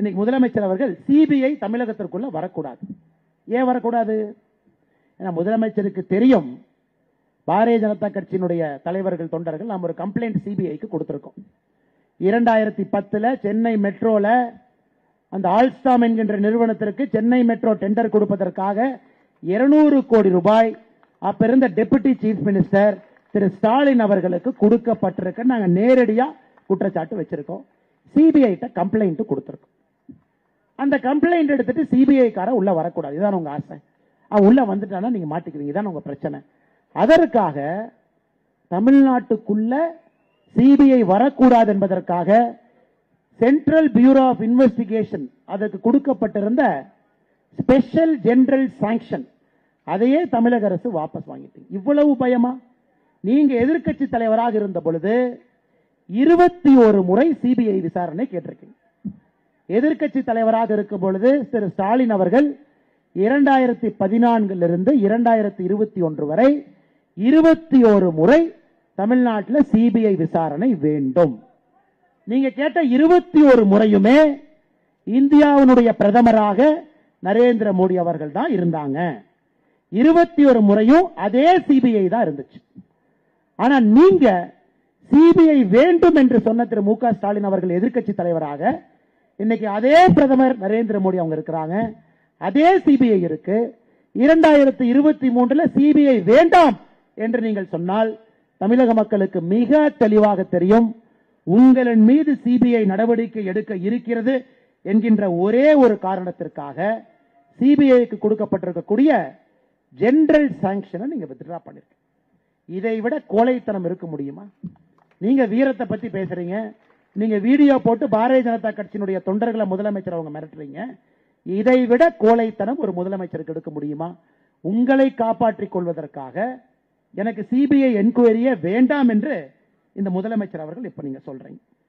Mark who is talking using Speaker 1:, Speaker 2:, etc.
Speaker 1: இன்னைக்கு முதலமைச்சர் அவர்கள் சிபிஐ தமிழகத்திற்குள்ள வரக்கூடாது ஏன் வரக்கூடாது ஏன்னா முதலமைச்சருக்கு தெரியும் பாரதிய ஜனதா கட்சியினுடைய தலைவர்கள் தொண்டர்கள் நாம் ஒரு கம்ப்ளைண்ட் சிபிஐக்கு கொடுத்திருக்கோம் இரண்டாயிரத்தி பத்துல சென்னை மெட்ரோல அந்த ஆல்ஸ்டாம் என்கின்ற நிறுவனத்திற்கு சென்னை மெட்ரோ டெண்டர் கொடுப்பதற்காக 200 கோடி ரூபாய் அப்ப இருந்த deputy chief minister Thiru Stalin அவர்களுக்கு கொடுக்கப்பட்டிருக்க நாங்க நேரடியா குற்றச்சாட்டு வச்சிருக்கோம் சிபிஐ கம்ப்ளைண்ட் கொடுத்திருக்கோம் அந்த கம்ப்ளைண்ட் எடுத்துட்டு சிபிஐ கார உள்ள வரக்கூடாது இதான் உங்க ஆசை அவன் உள்ள வந்துட்டானா நீங்க மாட்டிக்குவீங்க இதான் உங்க பிரச்சனை அதற்காக தமிழ்நாட்டுக்குள்ள சிபிஐ வரக்கூடாது என்பதற்காக சென்ட்ரல் பியூரோ ஆஃப் இன்வெஸ்டிகேஷன் அதற்கு கொடுக்கப்பட்டிருந்த ஸ்பெஷல் ஜெனரல் சாங்ஷன் அதையே தமிழக அரசு வாபஸ் வாங்கிட்டீங்க இவ்வளவு பயமா நீங்க எதிர்க்கட்சி தலைவராக இருந்த பொழுது இருபத்தி ஒரு முறை சிபிஐ விசாரணை கேட்டிருக்கீங்க எதிர்க்கட்சி தலைவராக இருக்கும் பொழுது திரு ஸ்டாலின் அவர்கள் இரண்டாயிரத்தி பதினான்கிலிருந்து இரண்டாயிரத்தி இருபத்தி ஒன்று வரை இருபத்தி ஒரு முறை தமிழ்நாட்டில் சிபிஐ விசாரணை வேண்டும் நீங்க கேட்ட இருபத்தி ஒரு முறையுமே இந்தியாவினுடைய பிரதமராக நரேந்திர மோடி அவர்கள் தான் இருந்தாங்க இருபத்தி ஒரு முறையும் அதே சிபிஐ தான் இருந்துச்சு ஆனா நீங்க சிபிஐ வேண்டும் என்று சொன்ன திரு மு க ஸ்டாலின் அவர்கள் எதிர்க்கட்சி தலைவராக இன்னைக்கு அதே பிரதமர் நரேந்திர மோடி அவங்க இருக்கிறாங்க அதே சிபிஐ இருக்கு இரண்டாயிரத்தி இருபத்தி மூன்றுல சிபிஐ வேண்டாம் என்று நீங்கள் சொன்னால் தமிழக மக்களுக்கு மிக தெளிவாக தெரியும் உங்களின் மீது சிபிஐ நடவடிக்கை எடுக்க இருக்கிறது என்கின்ற ஒரே ஒரு காரணத்திற்காக சிபிஐக்கு கொடுக்கப்பட்டிருக்கக்கூடிய ஜெனரல் சாங்ஷனை நீங்க வித்ட்ரா பண்ணிருக்கீங்க இதை விட கோழைத்தனம் இருக்க முடியுமா நீங்க வீரத்தை பத்தி பேசுறீங்க நீங்க வீடியோ போட்டு பாரதிய ஜனதா கட்சியினுடைய தொண்டர்களை முதலமைச்சர் அவங்க மிரட்டுறீங்க இதை விட கோழைத்தனம் ஒரு முதலமைச்சருக்கு எடுக்க முடியுமா உங்களை காப்பாற்றிக் கொள்வதற்காக எனக்கு சிபிஐ என்கொயரியே வேண்டாம் என்று இந்த முதலமைச்சர் அவர்கள் இப்ப நீங்க சொல்றீங்க